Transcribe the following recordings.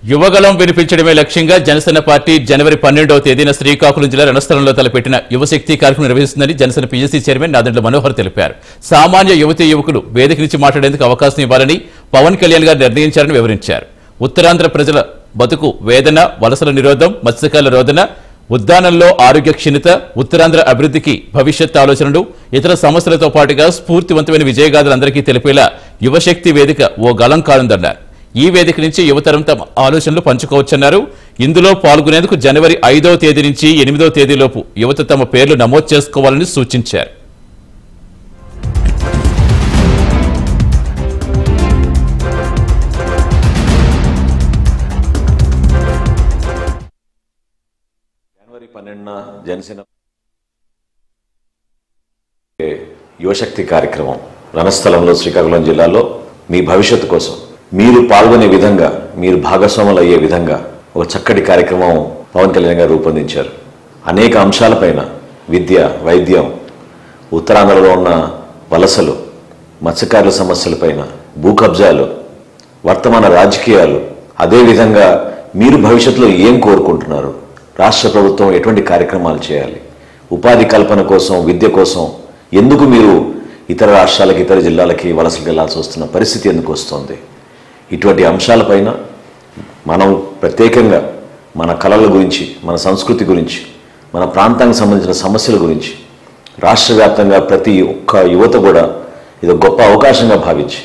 యువగలం వినిపించడమే లక్ష్యంగా జనసేన పార్టీ జనవరి పన్నెండవ తేదీన శ్రీకాకుళం జిల్లా రణస్థలంలో తలపెట్టిన యువశక్తి కార్యక్రమం నిర్వహిస్తుందని జనసేన పీఎస్సీ చైర్మన్ నాదెండ్ల మనోహర్ తెలిపారు సామాన్య యువతీ యువకులు వేదిక నుంచి మాట్లాడేందుకు అవకాశం ఇవ్వాలని పవన్ కళ్యాణ్ గారు నిర్ణయించారని వివరించారు ఉత్తరాంధ్ర ప్రజల బతుకు వేదన వలసల నిరోధం మత్స్యకాల రోదన ఉద్దానంలో ఆరోగ్య క్షీణత ఉత్తరాంధ్ర అభివృద్ధికి భవిష్యత్ ఆలోచనలు ఇతర సమస్యలతో పాటుగా స్ఫూర్తివంతమైన విజయగాథలందరికీ తెలిపేలా యువశక్తి వేదిక ఓ గలం కానుందన్నారు ఈ వేదిక నుంచి యువతరం తమ ఆలోచనలు పంచుకోవచ్చన్నారు ఇందులో పాల్గొనేందుకు జనవరి ఐదవ తేదీ నుంచి ఎనిమిదవ తేదీలోపు యువత తమ పేర్లు నమోదు చేసుకోవాలని సూచించారు జనవరి పన్నెండున జనసేన యువశక్తి కార్యక్రమం రణస్థలంలో శ్రీకాకుళం జిల్లాలో మీ భవిష్యత్తు కోసం మీరు పాల్గొనే విధంగా మీరు భాగస్వాములు అయ్యే విధంగా ఒక చక్కటి కార్యక్రమం పవన్ కళ్యాణ్ గారు రూపొందించారు అనేక అంశాలపైన విద్య వైద్యం ఉత్తరాంధ్రలో ఉన్న వలసలు మత్స్యకారుల సమస్యలపైన భూ కబ్జాలు వర్తమాన రాజకీయాలు అదేవిధంగా మీరు భవిష్యత్తులో ఏం కోరుకుంటున్నారు రాష్ట్ర ప్రభుత్వం ఎటువంటి కార్యక్రమాలు చేయాలి ఉపాధి కల్పన కోసం విద్య కోసం ఎందుకు మీరు ఇతర రాష్ట్రాలకి ఇతర జిల్లాలకి వలసలు వెళ్లాల్సి వస్తున్న పరిస్థితి ఎందుకు వస్తుంది ఇటువంటి అంశాలపైన మనం ప్రత్యేకంగా మన కళల గురించి మన సంస్కృతి గురించి మన ప్రాంతానికి సంబంధించిన సమస్యల గురించి రాష్ట్ర వ్యాప్తంగా ప్రతి ఒక్క యువత కూడా ఇది గొప్ప అవకాశంగా భావించి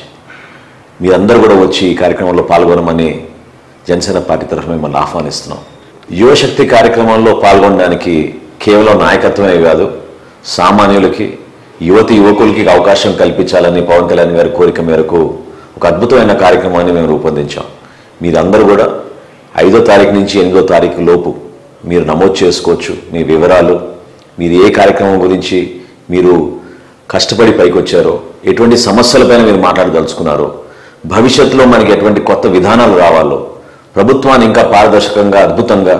మీరందరూ కూడా వచ్చి ఈ కార్యక్రమంలో పాల్గొనమని జనసేన పార్టీ తరఫున మిమ్మల్ని ఆహ్వానిస్తున్నాం యువశక్తి కార్యక్రమంలో పాల్గొనడానికి కేవలం నాయకత్వమే కాదు సామాన్యులకి యువతి యువకులకి అవకాశం కల్పించాలని పవన్ కళ్యాణ్ గారి కోరిక మేరకు ఒక అద్భుతమైన కార్యక్రమాన్ని మేము రూపొందించాం మీరందరూ కూడా ఐదో తారీఖు నుంచి ఎనిమిదో తారీఖు లోపు మీరు నమోదు చేసుకోవచ్చు మీ వివరాలు మీరు ఏ కార్యక్రమం గురించి మీరు కష్టపడి పైకి వచ్చారో ఎటువంటి సమస్యలపైన మీరు మాట్లాడదలుచుకున్నారో భవిష్యత్తులో మనకి ఎటువంటి కొత్త విధానాలు రావాలో ప్రభుత్వాన్ని ఇంకా పారదర్శకంగా అద్భుతంగా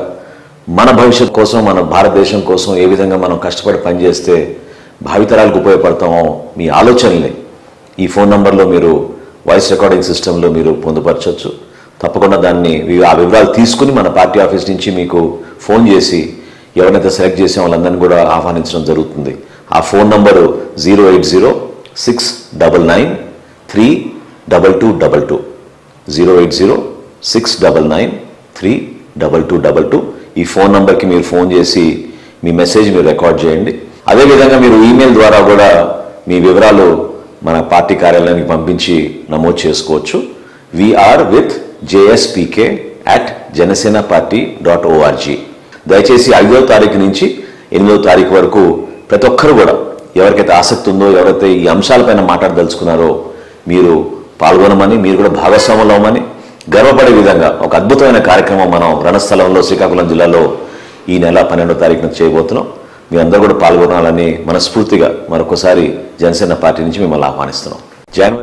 మన భవిష్యత్ కోసం మన భారతదేశం కోసం ఏ విధంగా మనం కష్టపడి పనిచేస్తే భావితరాలకు ఉపయోగపడతామో మీ ఆలోచనల్ని ఈ ఫోన్ నంబర్లో మీరు వాయిస్ రికార్డింగ్ సిస్టంలో మీరు పొందుపరచవచ్చు తప్పకుండా దాన్ని వి- ఆ వివరాలు తీసుకుని మన పార్టీ ఆఫీస్ నుంచి మీకు ఫోన్ చేసి ఎవరినైతే సెలెక్ట్ చేసే వాళ్ళందరినీ కూడా ఆహ్వానించడం జరుగుతుంది ఆ phone number zero eight zero six double nine three double two double two zero eight zero six double nine three double two double two ఈ ఫోన్ నంబర్కి మీరు ఫోన్ చేసి మీ మెసేజ్ మీరు రికార్డ్ చేయండి అదేవిధంగా మీరు ఈమెయిల్ ద్వారా కూడా మీ వివరాలు మన పార్టీ కార్యాలయానికి పంపించి నమోదు చేసుకోవచ్చు VR with JSPK at Janasena party dot org దయచేసి ఐదో తారీఖు నుంచి ఎనిమిదో తారీఖు వరకు ప్రతి ఒక్కరు కూడా ఎవరికైతే ఆసక్తి ఉందో ఎవరైతే ఈ అంశాలపైన మాట్లాడదలుచుకున్నారో మీరు పాల్గొనమని మీరు కూడా భాగస్వాములు అవ్వమని గర్వపడే విధంగా ఒక అద్భుతమైన కార్యక్రమం మనం రణస్థలంలో శ్రీకాకుళం జిల్లాలో ఈ నెల పన్నెండో తారీఖున చేయబోతున్నాం మీ అందరూ కూడా పాల్గొనాలని మనస్ఫూర్తిగా మరొకసారి జనసేన పార్టీ నుంచి మిమ్మల్ని ఆహ్వానిస్తున్నాం జనవరి